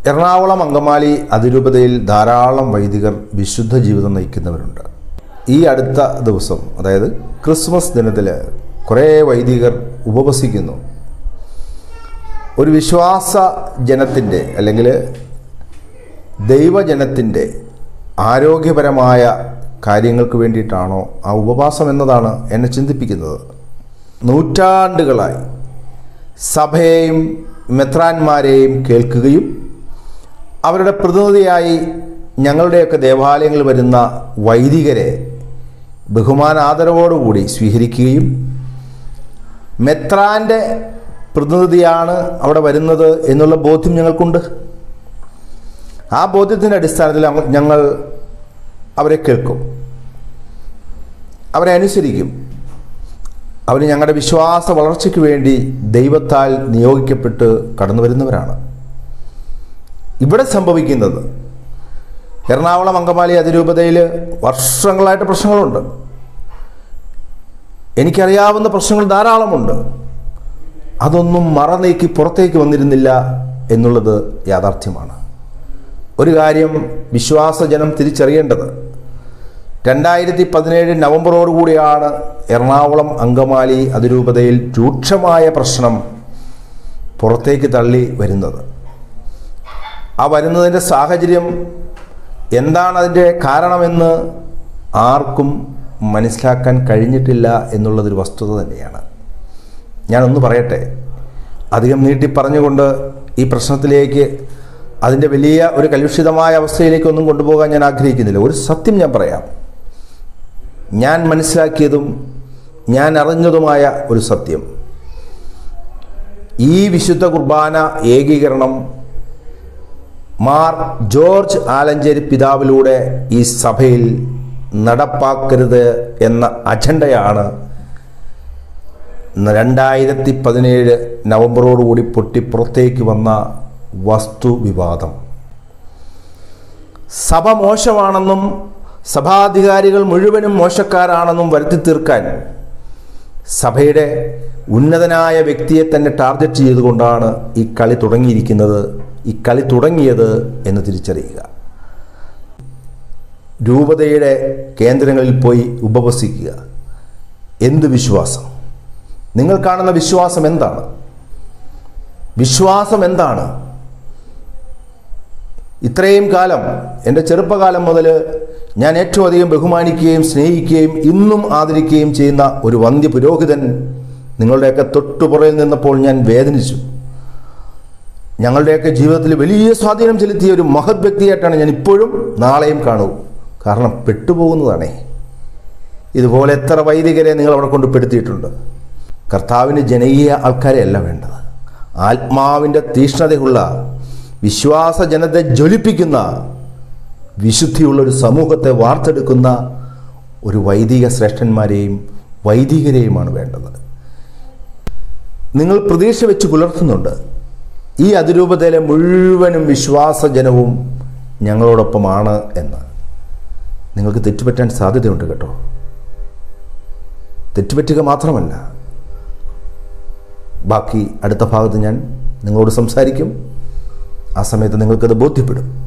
എറണാകുളം അങ്കമാലി അതിരൂപതയിൽ ധാരാളം വൈദികർ വിശുദ്ധ ജീവിതം നയിക്കുന്നവരുണ്ട് ഈ അടുത്ത ദിവസം അതായത് ക്രിസ്മസ് ദിനത്തിൽ കുറേ വൈദികർ ഉപവസിക്കുന്നു ഒരു വിശ്വാസ ജനത്തിൻ്റെ അല്ലെങ്കിൽ ദൈവജനത്തിൻ്റെ ആരോഗ്യപരമായ കാര്യങ്ങൾക്ക് വേണ്ടിയിട്ടാണോ ആ ഉപവാസം എന്നതാണ് എന്നെ ചിന്തിപ്പിക്കുന്നത് നൂറ്റാണ്ടുകളായി സഭയെയും മെത്രാന്മാരെയും കേൾക്കുകയും അവരുടെ പ്രതിനിധിയായി ഞങ്ങളുടെയൊക്കെ ദേവാലയങ്ങളിൽ വരുന്ന വൈദികരെ ബഹുമാനാദരവോടുകൂടി സ്വീകരിക്കുകയും മെത്രാൻ്റെ പ്രതിനിധിയാണ് അവിടെ വരുന്നത് എന്നുള്ള ബോധ്യം ഞങ്ങൾക്കുണ്ട് ആ ബോധ്യത്തിൻ്റെ അടിസ്ഥാനത്തിൽ ഞങ്ങൾ- ഞങ്ങൾ അവരെ കേൾക്കും അവരെ അനുസരിക്കും അവർ ഞങ്ങളുടെ വിശ്വാസ വളർച്ചയ്ക്ക് വേണ്ടി ദൈവത്താൽ നിയോഗിക്കപ്പെട്ട് കടന്നു വരുന്നവരാണ് ഇവിടെ സംഭവിക്കുന്നത് എറണാകുളം അങ്കമാലി അതിരൂപതയിൽ വർഷങ്ങളായിട്ട് പ്രശ്നങ്ങളുണ്ട് എനിക്കറിയാവുന്ന പ്രശ്നങ്ങൾ ധാരാളമുണ്ട് അതൊന്നും മറനീക്കി പുറത്തേക്ക് വന്നിരുന്നില്ല എന്നുള്ളത് യാഥാർത്ഥ്യമാണ് ഒരു കാര്യം വിശ്വാസജനം തിരിച്ചറിയേണ്ടത് രണ്ടായിരത്തി പതിനേഴ് നവംബറോടുകൂടിയാണ് എറണാകുളം അങ്കമാലി അതിരൂപതയിൽ രൂക്ഷമായ പ്രശ്നം പുറത്തേക്ക് തള്ളി വരുന്നത് ആ വരുന്നതിൻ്റെ സാഹചര്യം എന്താണ് അതിൻ്റെ കാരണമെന്ന് ആർക്കും മനസ്സിലാക്കാൻ കഴിഞ്ഞിട്ടില്ല എന്നുള്ളതൊരു വസ്തുത തന്നെയാണ് ഞാനൊന്ന് പറയട്ടെ അധികം നീട്ടി പറഞ്ഞുകൊണ്ട് ഈ പ്രശ്നത്തിലേക്ക് അതിൻ്റെ വലിയ ഒരു കലുഷിതമായ അവസ്ഥയിലേക്കൊന്നും കൊണ്ടുപോകാൻ ഞാൻ ആഗ്രഹിക്കുന്നില്ല ഒരു സത്യം ഞാൻ പറയാം ഞാൻ മനസ്സിലാക്കിയതും ഞാൻ അറിഞ്ഞതുമായ ഒരു സത്യം ഈ വിശുദ്ധ കുർബാന ഏകീകരണം മാർ ജോർജ് ആലഞ്ചേരി പിതാവിലൂടെ ഈ സഭയിൽ നടപ്പാക്കരുത് എന്ന അജണ്ടയാണ് രണ്ടായിരത്തി പതിനേഴ് നവംബറോടുകൂടി പൊട്ടി പുറത്തേക്ക് വന്ന വസ്തുവിവാദം സഭ മോശമാണെന്നും സഭാധികാരികൾ മുഴുവനും മോശക്കാരാണെന്നും വരുത്തി തീർക്കാൻ സഭയുടെ ഉന്നതനായ വ്യക്തിയെ തന്നെ ടാർഗറ്റ് ചെയ്തുകൊണ്ടാണ് ഈ കളി തുടങ്ങിയിരിക്കുന്നത് ഈ കളി തുടങ്ങിയത് എന്ന് തിരിച്ചറിയുക രൂപതയുടെ കേന്ദ്രങ്ങളിൽ പോയി ഉപവസിക്കുക എന്ത് വിശ്വാസം നിങ്ങൾ കാണുന്ന വിശ്വാസം എന്താണ് വിശ്വാസം എന്താണ് ഇത്രയും കാലം എൻ്റെ ചെറുപ്പകാലം മുതൽ ഞാൻ ഏറ്റവും അധികം ബഹുമാനിക്കുകയും സ്നേഹിക്കുകയും ഇന്നും ആദരിക്കുകയും ചെയ്യുന്ന ഒരു വന്ധ്യ പുരോഹിതൻ നിങ്ങളുടെയൊക്കെ തൊട്ടുപുറയിൽ നിന്നപ്പോൾ ഞാൻ വേദനിച്ചു ഞങ്ങളുടെയൊക്കെ ജീവിതത്തിൽ വലിയ സ്വാധീനം ചെലുത്തിയ ഒരു മഹത് വ്യക്തിയായിട്ടാണ് ഞാൻ ഇപ്പോഴും നാളെയും കാണൂ കാരണം പെട്ടുപോകുന്നതാണേ ഇതുപോലെ എത്ര വൈദികരെ നിങ്ങൾ അവിടെ കൊണ്ട് പെടുത്തിയിട്ടുണ്ട് കർത്താവിന് ജനകീയ ആൾക്കാരെ അല്ല വേണ്ടത് ആത്മാവിൻ്റെ തീഷ്ണതയുള്ള വിശ്വാസ ജനത്തെ ജ്വലിപ്പിക്കുന്ന വിശുദ്ധിയുള്ള ഒരു സമൂഹത്തെ വാർത്തെടുക്കുന്ന ഒരു വൈദിക ശ്രേഷ്ഠന്മാരെയും വൈദികരെയുമാണ് വേണ്ടത് നിങ്ങൾ പ്രതീക്ഷ വെച്ച് പുലർത്തുന്നുണ്ട് ഈ അതിരൂപതയിലെ മുഴുവനും വിശ്വാസജനവും ഞങ്ങളോടൊപ്പമാണ് എന്ന് നിങ്ങൾക്ക് തെറ്റുപറ്റാൻ സാധ്യതയുണ്ട് കേട്ടോ തെറ്റുപറ്റുക മാത്രമല്ല ബാക്കി അടുത്ത ഭാഗത്ത് ഞാൻ നിങ്ങളോട് സംസാരിക്കും ആ സമയത്ത് നിങ്ങൾക്കത് ബോധ്യപ്പെടും